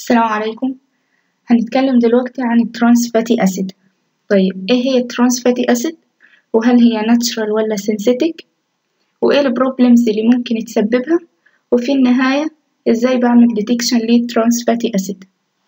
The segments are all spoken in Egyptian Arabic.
السلام عليكم هنتكلم دلوقتي عن الترانس فاتي أسيد طيب إيه هي الترانس فاتي أسيد وهل هي ناتشرال ولا سينثيتك وإيه البروبلمز اللي ممكن تسببها وفي النهاية إزاي بعمل ديتكشن للترانس فاتي أسيد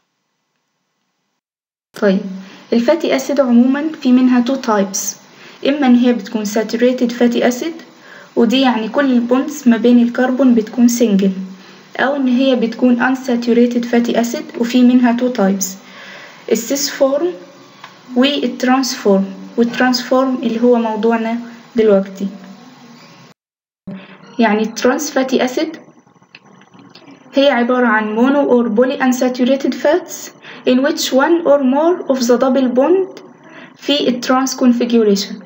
طيب الفاتي أسيد عموما في منها تو تايبس إما إن هي بتكون saturated fatty acid ودي يعني كل البونز ما بين الكربون بتكون سنجل أو إن هي بتكون unsaturated fatty acid وفي منها two types السيس فورم والترانسفورم والترانسفورم اللي هو موضوعنا دلوقتي يعني الترانس فاتي أسيد هي عبارة عن mono or polyunsaturated fats in which one or more of the double bond في الترانس configuration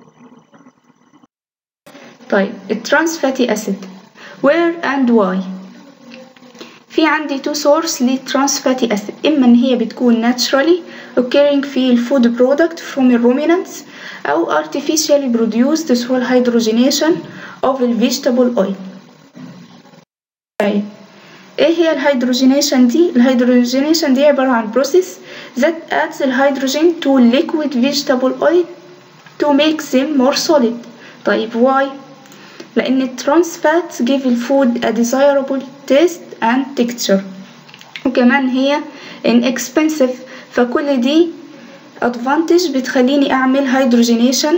طيب الترانس فاتي أسيد where and why في عندي two source للترانس فاتي أسيد إما إن هي بتكون naturally occurring في الفود product from الرومينانتس أو artificially produced through hydrogenation of the vegetable oil طيب إيه هي الهيدروجينيشن دي؟ الهيدروجينيشن دي عبارة عن process that adds the hydrogen to liquid vegetable oil to make them more solid طيب why؟ لأن الترانس فاتس give الفود a desirable taste and texture وكمان هي inexpensive فكل دي advantage بتخليني أعمل hydrogenation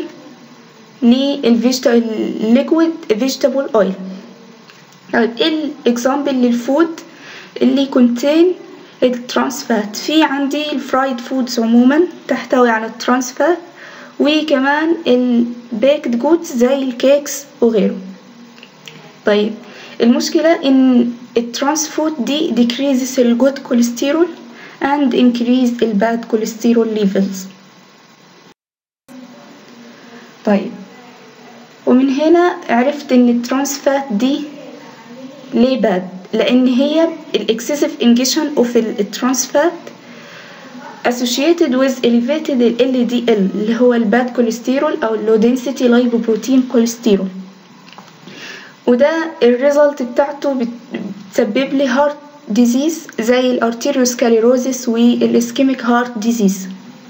للليكويد vegetable oil طيب ايه الإكزامبل للفود اللي contain الترانس فات في عندي الفرايد فودز عموما تحتوي على الترانس فات وكمان البيكد جودز زي الكيكس وغيره طيب المشكلة إن الترانس فود دي decreases ال good cholesterol and increase ال bad cholesterol levels طيب ومن هنا عرفت إن الترانس فات دي ليه باد لأن هي ال excessive ingestion of الترانس فات associated with elevated ال LDL اللي هو الباد كوليسترول أو low density lipoprotein cholesterol وده الريزلت بتاعته بتسبب لي هارت ديزيز زي الارتيريوسكاليروزيس والاسكيميك هارت ديزيز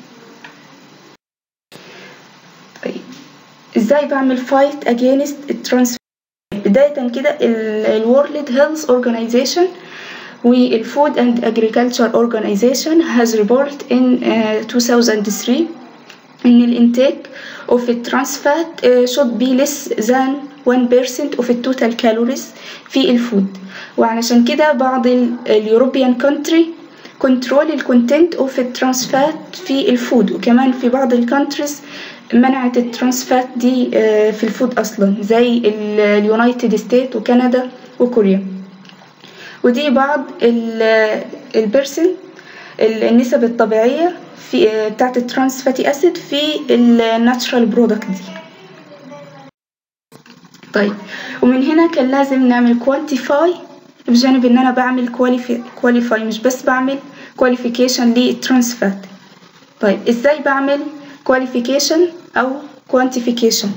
طيب ازاي بعمل فايت اجينست الترانس بداية كده الورلد هيلث اورجانيزيشن والفود اند agriculture organization has report in uh, 2003 ان الانتاج of trans fat uh, should be less than 1% of the total calories في الفود وعلشان كده بعض اليوروبيان country كنترول الكونتنت اوف الترانس فات في الفود وكمان في بعض الكونتريز منعت الترانس فات دي في الفود اصلا زي اليونايتد ستيت وكندا وكوريا ودي بعض البرسن النسب الطبيعية في بتاعت الترانس فاتي اسيد في الناتشرال برودكت دي طيب ومن هنا كان لازم نعمل كوانتيفاي بجانب ان انا بعمل كواليفاي مش بس بعمل كواليفيكيشن للترانس فات طيب ازاي بعمل كواليفيكيشن او كوانتيفيكيشن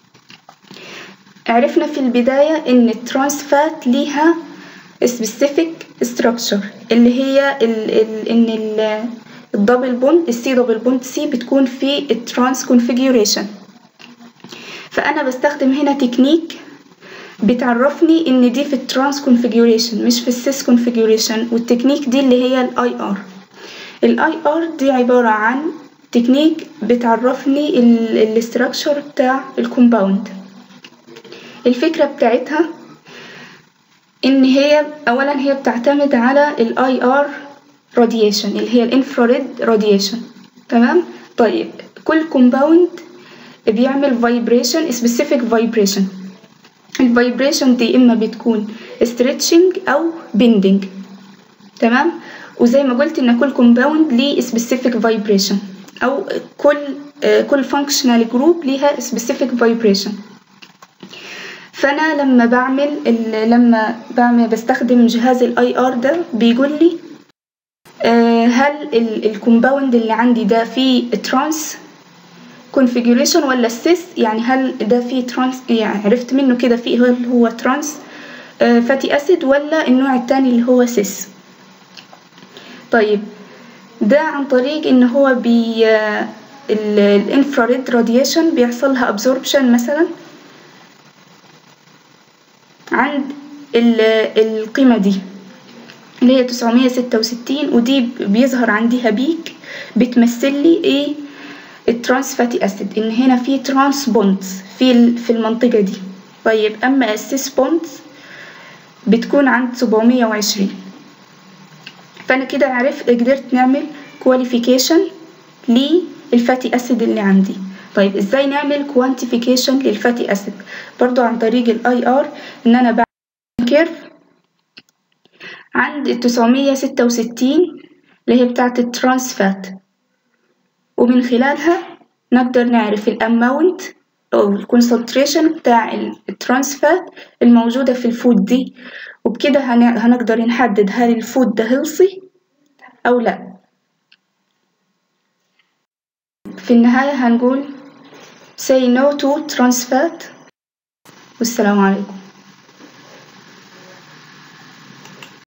عرفنا في البداية ان الترانس فات ليها specific structure اللي هي ال ال ان ال الدبل بوند السي دبل بوند سي بتكون في الترانس كونفيجوريشن فانا بستخدم هنا تكنيك بتعرفني ان دي في الترانس كونفيجوريشن مش في السيس كونفيجوريشن والتكنيك دي اللي هي الاي ار الاي ار دي عبارة عن تكنيك بتعرفني الاستراكشر بتاع الكومباوند الفكرة بتاعتها ان هي اولا هي بتعتمد على الاي ار راديشن اللي هي الانفراريد راديشن تمام طيب كل كومباوند بيعمل فايبريشن سبيسيفيك فايبريشن الفايبريشن دي اما بتكون stretching او bending تمام وزي ما قلت ان كل كومباوند ليه سبيسيفيك فايبريشن او كل كل فانكشنال جروب ليها سبيسيفيك فايبريشن فانا لما بعمل لما بعمل بستخدم جهاز الاي ار ده بيقول لي هل الكومباوند اللي عندي ده فيه ترانس كونفيجوريشن ولا السيس يعني هل ده فيه ترانس يعني عرفت منه كده فيه هل هو ترانس فاتي اسيد ولا النوع التاني اللي هو سيس طيب ده عن طريق ان هو بي الانفراريد راديشن بيحصلها ابزوربشن مثلا عند القيمة دي اللي هي تسعمية ستة وستين ودي بيظهر عندها بيك بتمثل لي ايه الترانس فاتي اسيد ان هنا في ترانس بوندز في في المنطقة دي طيب اما السيس بوندز بتكون عند سبعمية وعشرين فانا كده عرفت قدرت نعمل كواليفيكيشن للفاتي اسيد اللي عندي طيب ازاي نعمل كوانتيفيكيشن للفاتي اسيد برضو عن طريق الاي ار ان انا بعمل كيرف عند التسعمية ستة وستين اللي هي بتاعة الترانس فات ومن خلالها نقدر نعرف الاماونت او الكونسنتريشن بتاع الترانس فات الموجودة في الفود دي وبكده هنقدر نحدد هل الفود ده هيلثي او لا في النهاية هنقول say no to trans fat والسلام عليكم